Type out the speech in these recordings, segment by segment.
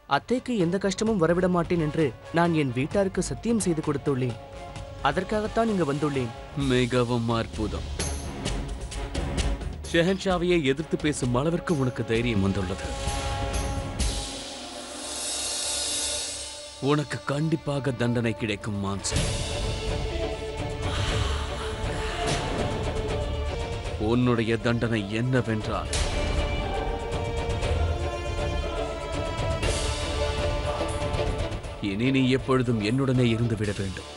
அத்தைக்கு எந்த கஷ்டமும் வரவிட மாட்டேன் என்று நான் என் வீட்டாருக்கு சத்தியம் செய்து கொடுத்துள்ளேன் அதற்காகத்தான் இங்கு வந்துள்ளேன் மிகவும் அற்புதம் ஷெஹன்ஷாவையே எதிர்த்து பேசும் அளவிற்கு உனக்கு தைரியம் வந்துள்ளது உனக்கு கண்டிப்பாக தண்டனை கிடைக்கும் மான்சன் உன்னுடைய தண்டனை என்னவென்றால் இனி நீ எப்பொழுதும் என்னுடனே இருந்து விட வேண்டும்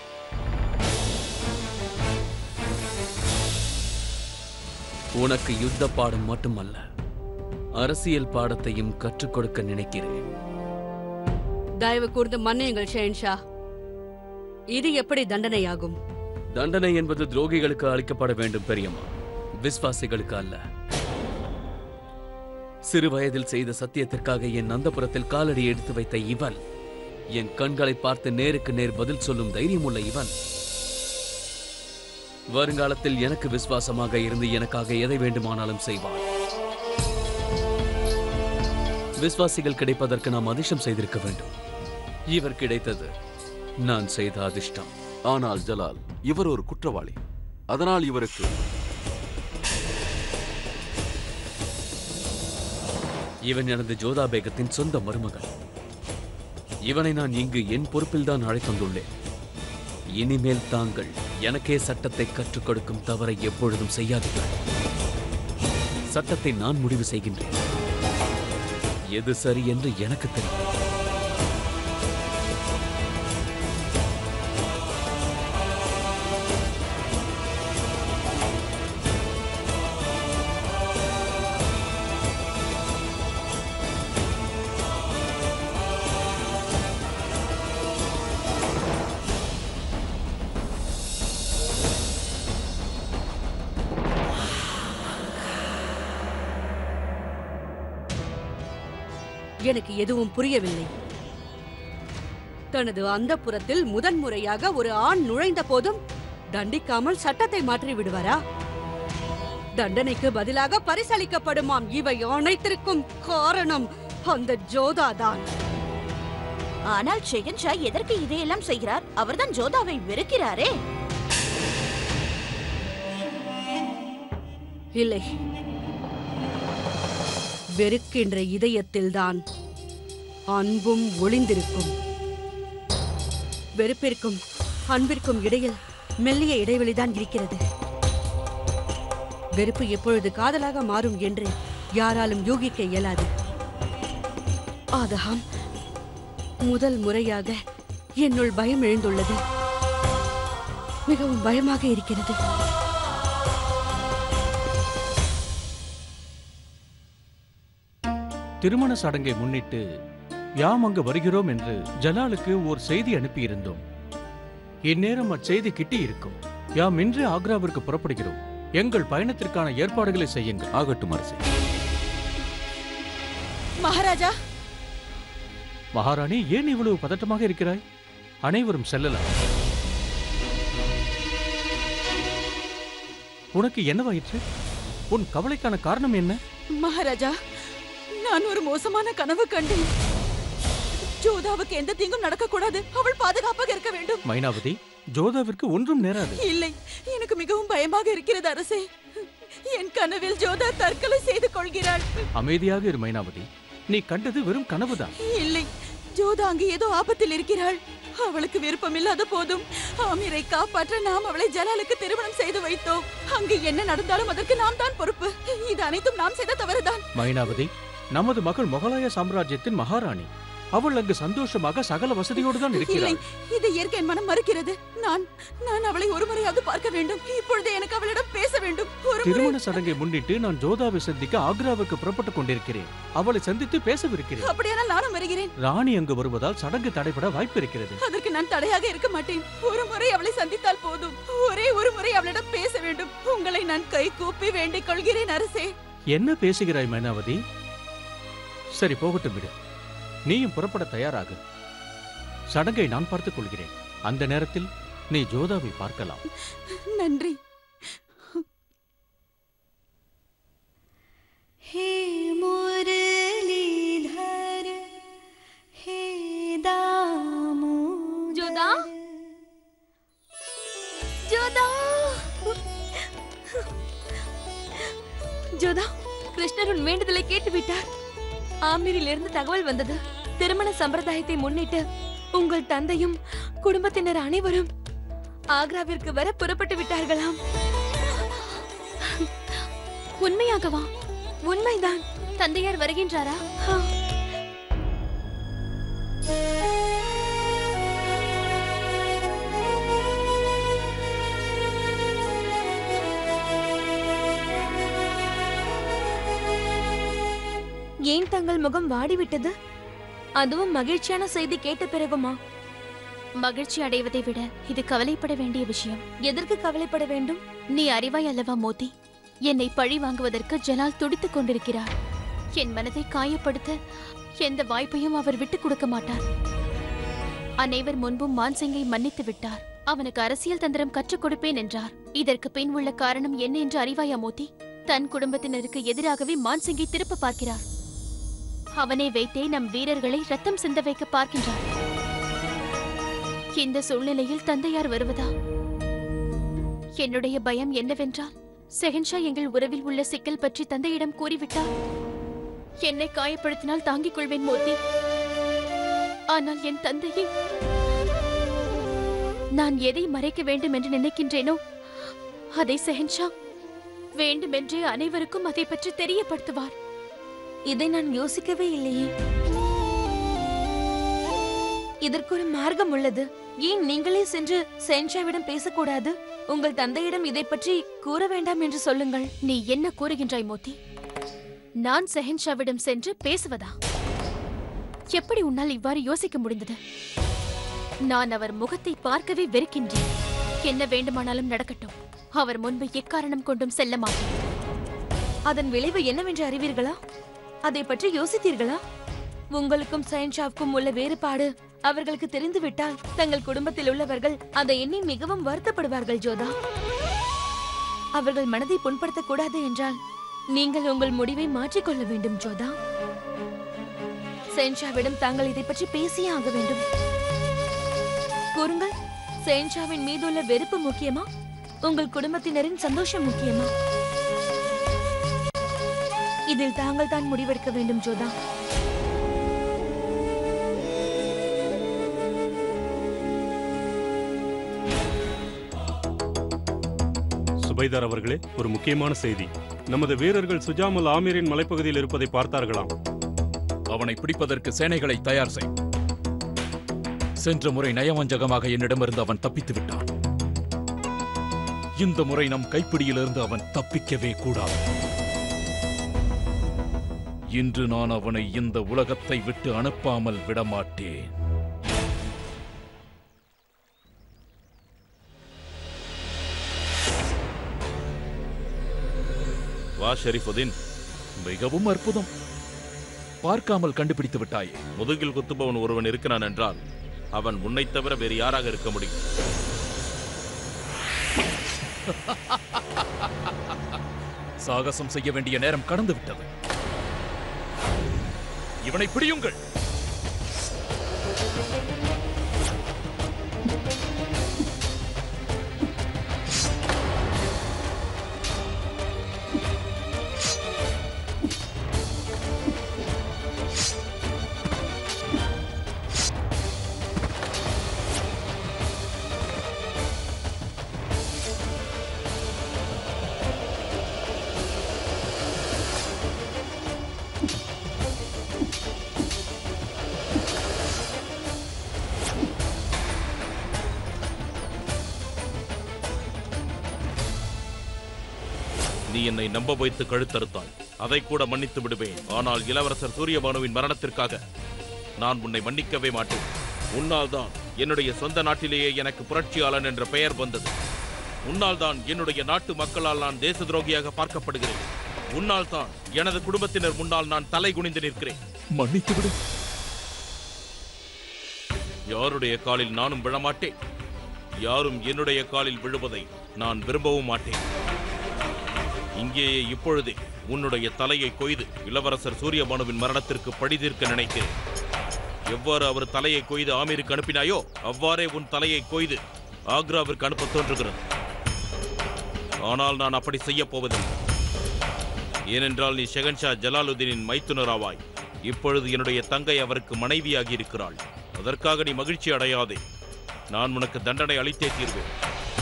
உனக்கு யுத்த பாடம் மட்டுமல்ல அரசியல் பாடத்தையும் கற்றுக் கொடுக்க நினைக்கிறேன் தயவு கூர்ந்து மன்னியுங்கள் ஷெஹன்ஷா இது எப்படி தண்டனையாகும் தண்டனை என்பது துரோகிகளுக்கு அளிக்கப்பட வேண்டும் பெரியம்மா விஸ்வாசிகளுக்கு அல்ல சிறு வயதில் செய்த சத்தியத்திற்காக என் அந்தப்புறத்தில் காலடி எடுத்து வைத்த இவன் என் கண்களை பார்த்து நேருக்கு நேர் பதில் சொல்லும் தைரியமுள்ள இவன் வருங்காலத்தில் எனக்கு விசுவாசமாக இருந்து எனக்காக எதை வேண்டுமானாலும் செய்வான் விசுவாசிகள் கிடைப்பதற்கு நாம் அதிர்ஷ்டம் செய்திருக்க வேண்டும் இவர் கிடைத்தது நான் செய்த அதிர்ஷ்டம் ஆனால் ஜலால் இவர் ஒரு குற்றவாளி அதனால் இவருக்கு இவன் எனது ஜோதா பேகத்தின் சொந்த மருமகன் இவனை நான் இங்கு என் பொறுப்பில்தான் அழைத்து வந்துள்ளேன் இனிமேல் தாங்கள் எனக்கே சட்டத்தை கற்றுக் கொடுக்கும் தவறை எப்பொழுதும் செய்யாதீர்கள் சட்டத்தை நான் முடிவு செய்கின்றேன் எது சரி என்று எனக்கு தெரியும் எனக்கு எதுவும் புரியவில்லை தனது அந்த புறத்தில் முதன்முறையாக ஒரு ஆண் நுழைந்த போதும் தண்டிக்காமல் சட்டத்தை மாற்றி விடுவாரா தண்டனைக்கு பதிலாக பரிசளிக்கப்படுமாம் இவை அனைத்திற்கும் காரணம் அந்த ஜோதாதான் ஆனால் ஷெகன்ஷா எதற்கு இதையெல்லாம் செய்கிறார் அவர்தான் ஜோதாவை வெறுக்கிறாரே இல்லை வெறுக்கின்ற இதயத்தில்தான் அன்பும் ஒளிந்திருக்கும் வெறுப்பிற்கும் அன்பிற்கும் இடையில் மெல்லிய இடைவெளிதான் இருக்கிறது வெறுப்பு எப்பொழுது காதலாக மாறும் என்று யாராலும் யூகிக்க இயலாது ஆதகம் முதல் முறையாக என்னுள் பயம் எழுந்துள்ளது மிகவும் பயமாக இருக்கிறது திருமண சடங்கை முன்னிட்டு யாம் அங்கு வருகிறோம் என்று ஜலாலுக்கு ஓர் செய்தி அனுப்பியிருந்தோம் இந்நேரம் அச்செய்தி கிட்டி இருக்கும் யாம் இன்று ஆக்ராவிற்கு புறப்படுகிறோம் எங்கள் பயணத்திற்கான ஏற்பாடுகளை செய்யுங்கள் ஆகட்டும் அரசே மகாராஜா மகாராணி ஏன் இவ்வளவு பதட்டமாக இருக்கிறாய் அனைவரும் செல்லலாம் உனக்கு என்னவாயிற்று உன் கவலைக்கான காரணம் என்ன மகாராஜா நான் ஒரு மோசமான கனவு கண்டேன் ஜோதாவுக்கு எந்த தீங்கும் நடக்கக்கூடாது அவள் பாதுகாப்பாக இருக்க வேண்டும் மைனாவதி ஜோதாவிற்கு ஒன்றும் நேராது இல்லை எனக்கு மிகவும் பயமாக இருக்கிறது அரசே என் கனவில் ஜோதா தற்கொலை செய்து கொள்கிறாள் அமைதியாக இரு மைனாவதி நீ கண்டது வெறும் கனவுதான் இல்லை ஜோதா அங்கு ஏதோ ஆபத்தில் இருக்கிறாள் அவளுக்கு விருப்பமில்லாத போதும் ஆமீரை காப்பாற்ற நாம் அவளை ஜலாலுக்கு திருமணம் செய்து வைத்தோம் அங்கு என்ன நடந்தாலும் அதற்கு நாம் தான் பொறுப்பு இது அனைத்தும் நாம் செய்த தவறுதான் மைனாவதி நமது மகள் முகலாய சாம்ராஜ்யத்தின் மகாராணி அவள் அங்கு சந்தோஷமாக சகல வசதியோடு தான் இல்லை இருக்கிறாள் இதை ஏற்க என் மனம் மறுக்கிறது நான் நான் அவளை ஒரு முறையாவது பார்க்க வேண்டும் இப்பொழுது எனக்கு அவளிடம் பேச வேண்டும் ஒரு முறை திருமண சடங்கை முன்னிட்டு நான் ஜோதாவை சந்திக்க ஆக்ராவுக்கு புறப்பட்டுக் கொண்டிருக்கிறேன் அவளை சந்தித்து பேசவிருக்கிறேன் அப்படியானால் நானும் வருகிறேன் ராணி அங்கு வருவதால் சடங்கு தடைபட வாய்ப்பு இருக்கிறது அதற்கு நான் தடையாக இருக்க மாட்டேன் ஒரு முறை அவளை சந்தித்தால் போதும் ஒரே ஒரு முறை அவளிடம் பேச வேண்டும் உங்களை நான் கை கூப்பி வேண்டிக் கொள்கிறேன் அரசே என்ன பேசுகிறாய் மைனாவதி சரி போகட்டும் விடு நீயும் புறப்பட தயாராகு சடங்கை நான் பார்த்துக் கொள்கிறேன் அந்த நேரத்தில் நீ ஜோதாவை பார்க்கலாம் நன்றி हे मुरलीधर ஜோதா கிருஷ்ணர் உன் வேண்டுதலை கேட்டு விட்டார் ஆமீரிலிருந்து தகவல் வந்தது திருமண சம்பிரதாயத்தை முன்னிட்டு உங்கள் தந்தையும் குடும்பத்தினர் அனைவரும் ஆக்ராவிற்கு வர புறப்பட்டு விட்டார்களாம் உண்மையாகவா உண்மைதான் தந்தையார் வருகின்றாரா ஆ. ஏன் தங்கள் முகம் வாடிவிட்டது அதுவும் மகிழ்ச்சியான செய்தி கேட்ட பிறகுமா மகிழ்ச்சி அடைவதை விட இது கவலைப்பட வேண்டிய விஷயம் எதற்கு கவலைப்பட வேண்டும் நீ அறிவாய் அல்லவா மோதி என்னை பழி வாங்குவதற்கு ஜலால் துடித்துக் கொண்டிருக்கிறார் என் மனதை காயப்படுத்த எந்த வாய்ப்பையும் அவர் விட்டுக் கொடுக்க மாட்டார் அனைவர் முன்பும் மான்சிங்கை மன்னித்து விட்டார் அவனுக்கு அரசியல் தந்திரம் கற்றுக் கொடுப்பேன் என்றார் இதற்கு பின் உள்ள காரணம் என்ன என்று அறிவாயா மோதி தன் குடும்பத்தினருக்கு எதிராகவே மான்சிங்கை திருப்ப பார்க்கிறார் அவனை வைத்தே நம் வீரர்களை ரத்தம் சிந்த வைக்க பார்க்கின்றார் இந்த சூழ்நிலையில் தந்தையார் வருவதா என்னுடைய பயம் என்னவென்றால் செகன்ஷா எங்கள் உறவில் உள்ள சிக்கல் பற்றி தந்தையிடம் கூறிவிட்டார் என்னை காயப்படுத்தினால் தாங்கிக் கொள்வேன் மோதி ஆனால் என் தந்தையை நான் எதை மறைக்க வேண்டும் என்று நினைக்கின்றேனோ அதை செஹன்ஷா வேண்டுமென்றே அனைவருக்கும் அதை பற்றி தெரியப்படுத்துவார் இதை நான் யோசிக்கவே இல்லையே இதற்கு ஒரு மார்க்கம் உள்ளது ஏன் நீங்களே சென்று சென்ஷாவிடம் பேசக்கூடாது உங்கள் தந்தையிடம் இதை பற்றி கூற வேண்டாம் என்று சொல்லுங்கள் நீ என்ன கூறுகின்றாய் மோதி நான் செஹன்ஷாவிடம் சென்று பேசுவதா எப்படி உன்னால் இவ்வாறு யோசிக்க முடிந்தது நான் அவர் முகத்தை பார்க்கவே வெறுக்கின்றேன் என்ன வேண்டுமானாலும் நடக்கட்டும் அவர் முன்பு எக்காரணம் கொண்டும் செல்ல மாட்டேன் அதன் விளைவு என்னவென்று அறிவீர்களா அதை பற்றி யோசித்தீர்களா உங்களுக்கும் சயன்ஷாவுக்கும் உள்ள வேறுபாடு அவர்களுக்கு தெரிந்துவிட்டால் தங்கள் குடும்பத்தில் உள்ளவர்கள் அதை எண்ணி மிகவும் வருத்தப்படுவார்கள் ஜோதா அவர்கள் மனதை புண்படுத்தக் கூடாது என்றால் நீங்கள் உங்கள் முடிவை மாற்றிக்கொள்ள வேண்டும் ஜோதா சென்ஷாவிடம் தாங்கள் இதை பற்றி பேசியே ஆக வேண்டும் கூறுங்கள் சென்ஷாவின் மீதுள்ள வெறுப்பு முக்கியமா உங்கள் குடும்பத்தினரின் சந்தோஷம் முக்கியமா இதில் தாங்கள் தான் முடிவெடுக்க வேண்டும் ஜோதா சுபைதார் அவர்களே ஒரு முக்கியமான செய்தி நமது வீரர்கள் சுஜாமல் ஆமீரின் மலைப்பகுதியில் இருப்பதை பார்த்தார்களாம் அவனை பிடிப்பதற்கு சேனைகளை தயார் செய் சென்ற முறை நயவஞ்சகமாக என்னிடமிருந்து அவன் தப்பித்து விட்டான் இந்த முறை நம் கைப்பிடியிலிருந்து அவன் தப்பிக்கவே கூடாது இன்று நான் அவனை இந்த உலகத்தை விட்டு அனுப்பாமல் விடமாட்டேன் வா ஷெரீஃபுதீன் மிகவும் அற்புதம் பார்க்காமல் கண்டுபிடித்து விட்டாயே முதுகில் குத்துபவன் ஒருவன் இருக்கிறான் என்றால் அவன் உன்னைத் தவிர வேறு யாராக இருக்க முடியும் சாகசம் செய்ய வேண்டிய நேரம் கடந்து விட்டது இவனை பிடியுங்கள் நீ என்னை நம்ப வைத்து கழுத்தறுத்தாய் அதை கூட மன்னித்து விடுவேன் ஆனால் இளவரசர் சூரியபானுவின் மரணத்திற்காக நான் உன்னை மன்னிக்கவே மாட்டேன் உன்னால் தான் என்னுடைய சொந்த நாட்டிலேயே எனக்கு புரட்சியாளன் என்ற பெயர் வந்தது உன்னால் தான் என்னுடைய நாட்டு மக்களால் நான் தேச துரோகியாக பார்க்கப்படுகிறேன் உன்னால் தான் எனது குடும்பத்தினர் முன்னால் நான் தலை குனிந்து நிற்கிறேன் மன்னித்து விடு யாருடைய காலில் நானும் விழமாட்டேன் யாரும் என்னுடைய காலில் விழுவதை நான் விரும்பவும் மாட்டேன் இங்கேயே இப்பொழுதே உன்னுடைய தலையை கொய்து இளவரசர் சூரியபானுவின் மரணத்திற்கு பழி தீர்க்க நினைக்கிறேன் எவ்வாறு அவர் தலையை கொய்து ஆமீருக்கு அனுப்பினாயோ அவ்வாறே உன் தலையை கொய்து ஆக்ராவிற்கு அனுப்ப தோன்றுகிறது ஆனால் நான் அப்படி செய்ய போவதில்லை ஏனென்றால் நீ ஷெகன்ஷா ஜலாலுதீனின் மைத்துனராவாய் இப்பொழுது என்னுடைய தங்கை அவருக்கு மனைவியாகி இருக்கிறாள் அதற்காக நீ மகிழ்ச்சி அடையாதே நான் உனக்கு தண்டனை அளித்தே தீர்வேன்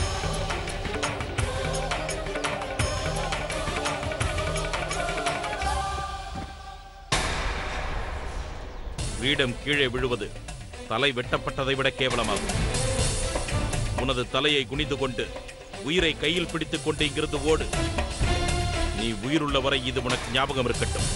கிரீடம் கீழே விழுவது தலை வெட்டப்பட்டதை விட கேவலமாகும் உனது தலையை குனிந்து கொண்டு உயிரை கையில் பிடித்துக் கொண்டு இங்கிருந்து ஓடு நீ உயிருள்ள வரை இது உனக்கு ஞாபகம் இருக்கட்டும்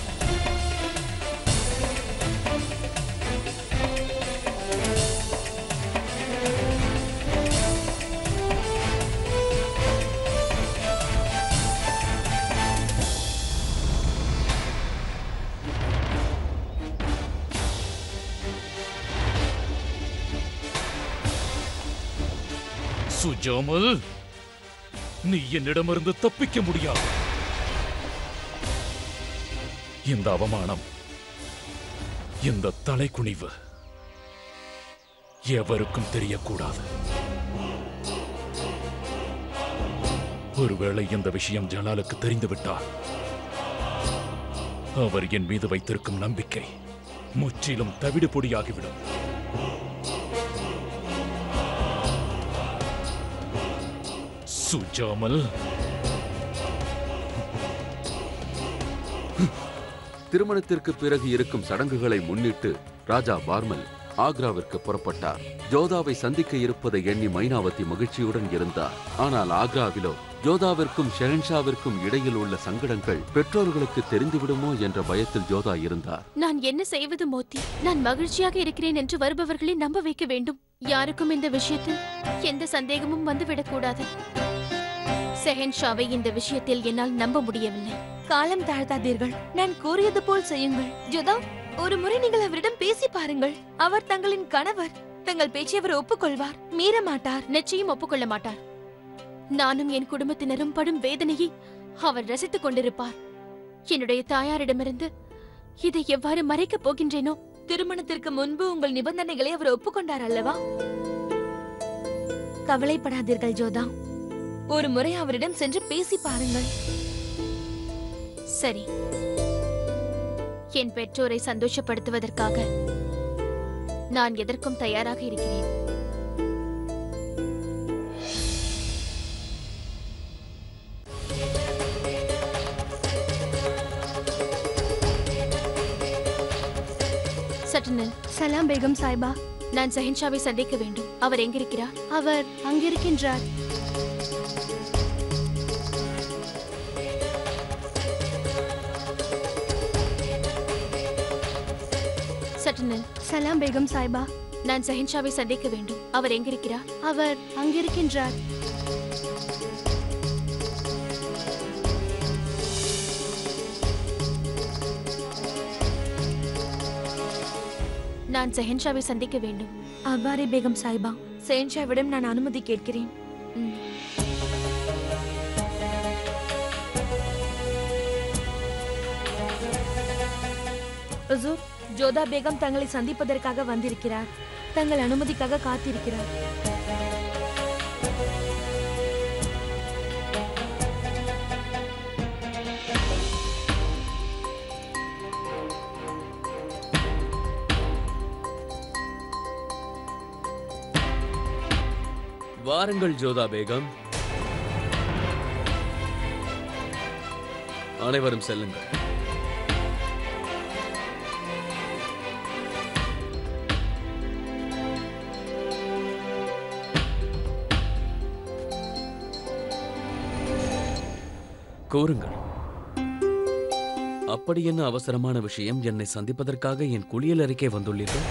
சுஜாமல் நீ என்னிடமிருந்து தப்பிக்க முடியாது இந்த அவமானம் இந்த தலைக்குனிவு எவருக்கும் தெரியக்கூடாது ஒருவேளை இந்த விஷயம் ஜலாலுக்கு தெரிந்துவிட்டால் அவர் என் மீது வைத்திருக்கும் நம்பிக்கை முற்றிலும் தவிடு பொடியாகிவிடும் சுஜாமல் திருமணத்திற்கு பிறகு இருக்கும் சடங்குகளை முன்னிட்டு ராஜா பார்மல் ஆக்ராவிற்கு புறப்பட்டார் ஜோதாவை சந்திக்க இருப்பதை எண்ணி மைனாவதி மகிழ்ச்சியுடன் இருந்தார் ஆனால் ஆக்ராவிலோ ஜோதாவிற்கும் ஷெஹன்ஷாவிற்கும் இடையில் உள்ள சங்கடங்கள் பெற்றோர்களுக்கு தெரிந்துவிடுமோ என்ற பயத்தில் ஜோதா இருந்தார் நான் என்ன செய்வது மோத்தி நான் மகிழ்ச்சியாக இருக்கிறேன் என்று வருபவர்களை நம்ப வைக்க வேண்டும் யாருக்கும் இந்த விஷயத்தில் எந்த சந்தேகமும் வந்துவிடக்கூடாது செஹன்ஷாவை இந்த விஷயத்தில் என்னால் நம்ப முடியவில்லை காலம் தாழ்த்தாதீர்கள் நான் கூறியது போல் செய்யுங்கள் ஜோதா ஒரு முறை நீங்கள் அவரிடம் பேசி பாருங்கள் அவர் தங்களின் கணவர் தங்கள் பேச்சை அவர் ஒப்புக்கொள்வார் மீற மாட்டார் நிச்சயம் ஒப்புக்கொள்ள மாட்டார் நானும் என் குடும்பத்தினரும் படும் வேதனையை அவர் ரசித்துக் கொண்டிருப்பார் என்னுடைய தாயாரிடமிருந்து இதை எவ்வாறு மறைக்கப் போகின்றேனோ திருமணத்திற்கு முன்பு உங்கள் நிபந்தனைகளை அவர் ஒப்புக்கொண்டார் அல்லவா கவலைப்படாதீர்கள் ஜோதா ஒரு முறை அவரிடம் சென்று பேசி பாருங்கள் சரி என் பெற்றோரை சந்தோஷப்படுத்துவதற்காக நான் எதற்கும் தயாராக இருக்கிறேன் சற்று நில். சலாம் பேகம் சாய்பா நான் சஹின்ஷாவை சந்திக்க வேண்டும் அவர் எங்கிருக்கிறார் அவர் அங்கிருக்கின்றார் சற்று நில். சலாம் பேகம் சாய்பா நான் சஹின்ஷாவை சந்திக்க வேண்டும் அவர் எங்கிருக்கிறார் அவர் அங்கிருக்கின்றார் நான் செஹன்ஷாவை சந்திக்க வேண்டும் அவ்வாறே பேகம் சாய்பா சேன்ஷாவிடம் நான் அனுமதி கேட்கிறேன் ம். ஹுசூர், ஜோதா பேகம் தங்களை சந்திப்பதற்காக வந்திருக்கிறார் தங்கள் அனுமதிக்காக காத்திருக்கிறார் வாருங்கள் ஜோதா பேகம் அனைவரும் செல்லுங்கள் கூறுங்கள் அப்படி என்ன அவசரமான விஷயம் என்னை சந்திப்பதற்காக என் குளியல் அறைக்கே வந்துள்ளீர்கள்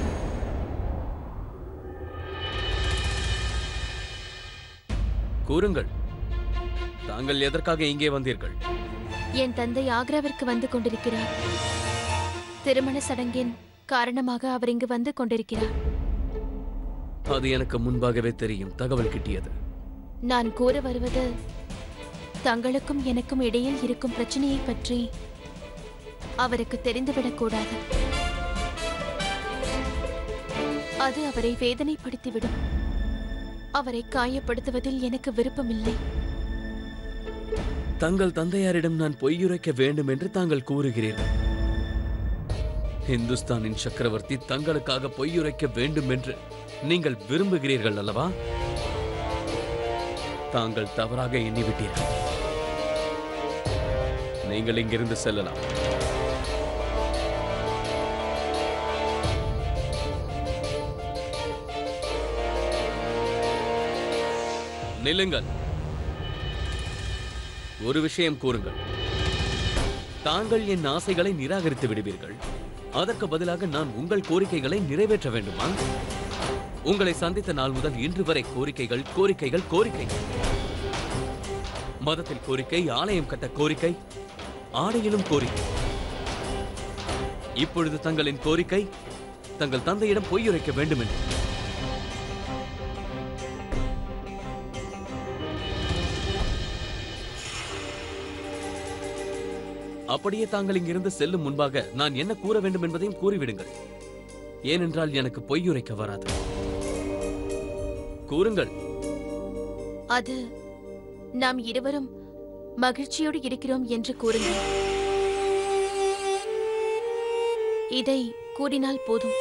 கூறுங்கள் தாங்கள் எதற்காக இங்கே வந்தீர்கள் என் தந்தை ஆக்ராவிற்கு வந்து கொண்டிருக்கிறார் திருமண சடங்கின் காரணமாக அவர் இங்கு வந்து கொண்டிருக்கிறார் அது எனக்கு முன்பாகவே தெரியும் தகவல் கிட்டியது நான் கூற வருவது தங்களுக்கும் எனக்கும் இடையில் இருக்கும் பிரச்சனையை பற்றி அவருக்கு தெரிந்துவிடக் கூடாது அது அவரை வேதனைப்படுத்திவிடும் அவரை காயப்படுத்துவதில் எனக்கு விருப்பமில்லை தங்கள் தந்தையாரிடம் நான் பொய்யுரைக்க வேண்டும் என்று தாங்கள் கூறுகிறீர்கள் இந்துஸ்தானின் சக்கரவர்த்தி தங்களுக்காக பொய்யுரைக்க வேண்டும் என்று நீங்கள் விரும்புகிறீர்கள் அல்லவா தாங்கள் தவறாக எண்ணிவிட்டீர்கள் நீங்கள் இங்கிருந்து செல்லலாம் நில்லுங்கள் ஒரு விஷயம் கூறுங்கள் தாங்கள் என் ஆசைகளை நிராகரித்து விடுவீர்கள் அதற்கு பதிலாக நான் உங்கள் கோரிக்கைகளை நிறைவேற்ற வேண்டுமா உங்களை சந்தித்த நாள் முதல் இன்று வரை கோரிக்கைகள் கோரிக்கைகள் கோரிக்கைகள் மதத்தில் கோரிக்கை ஆலயம் கட்ட கோரிக்கை ஆடையிலும் கோரிக்கை இப்பொழுது தங்களின் கோரிக்கை தங்கள் தந்தையிடம் பொய்யுரைக்க வேண்டும் என்று அப்படியே தாங்கள் இங்கிருந்து செல்லும் முன்பாக நான் என்ன கூற வேண்டும் என்பதையும் கூறிவிடுங்கள் ஏனென்றால் எனக்கு பொய்யுரைக்க வராது கூறுங்கள் அது நாம் இருவரும் மகிழ்ச்சியோடு இருக்கிறோம் என்று கூறுங்கள் இதை கூறினால் போதும்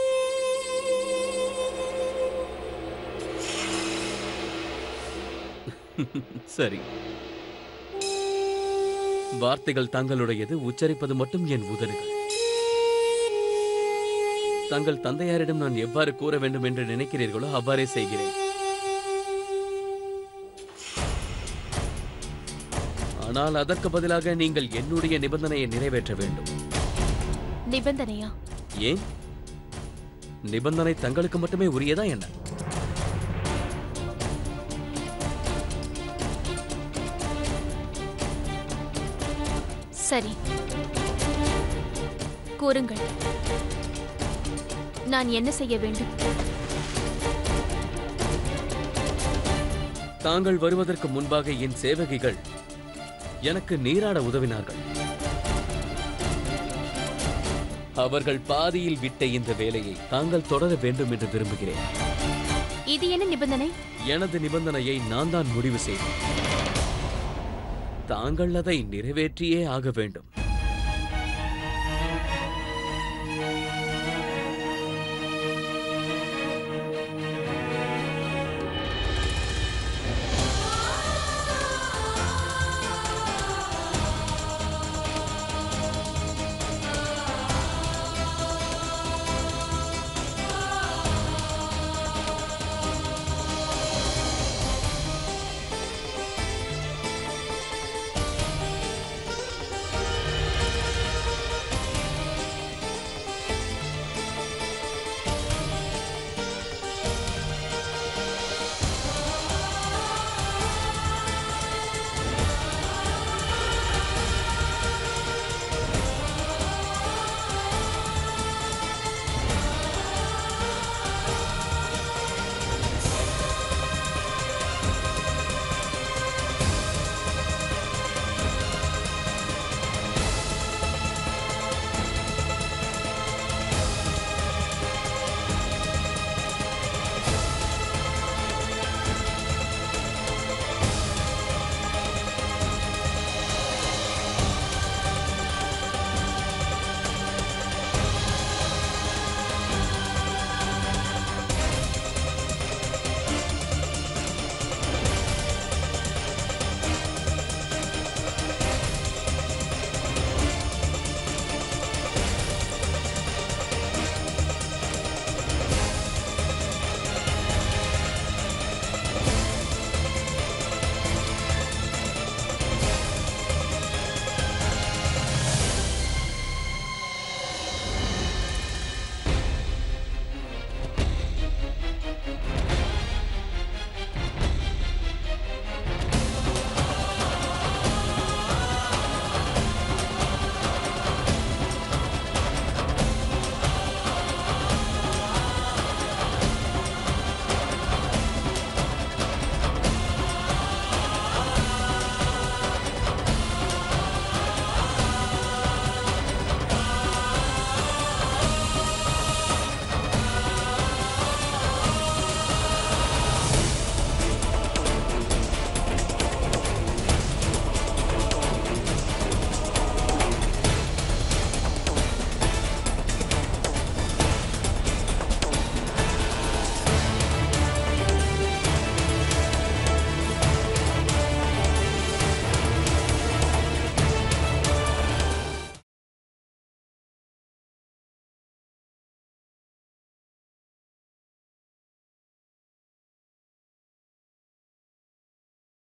சரி வார்த்தைகள் தங்களுடையது உச்சரிப்பது மட்டும் என் உதடுகள் தங்கள் தந்தையாரிடம் நான் எவ்வாறு கூற வேண்டும் என்று நினைக்கிறீர்களோ அவ்வாறே செய்கிறேன் ஆனால் அதற்கு பதிலாக நீங்கள் என்னுடைய நிபந்தனையை நிறைவேற்ற வேண்டும் நிபந்தனையா ஏன் நிபந்தனை தங்களுக்கு மட்டுமே உரியதா என்ன சரி கூறுங்கள் நான் என்ன செய்ய வேண்டும் தாங்கள் வருவதற்கு முன்பாக என் சேவகிகள் எனக்கு நீராட உதவினார்கள் அவர்கள் பாதியில் விட்ட இந்த வேலையை தாங்கள் தொடர வேண்டும் என்று விரும்புகிறேன் இது என்ன நிபந்தனை எனது நிபந்தனையை நான் தான் முடிவு செய்தேன் தாங்கள் அதை நிறைவேற்றியே ஆக வேண்டும்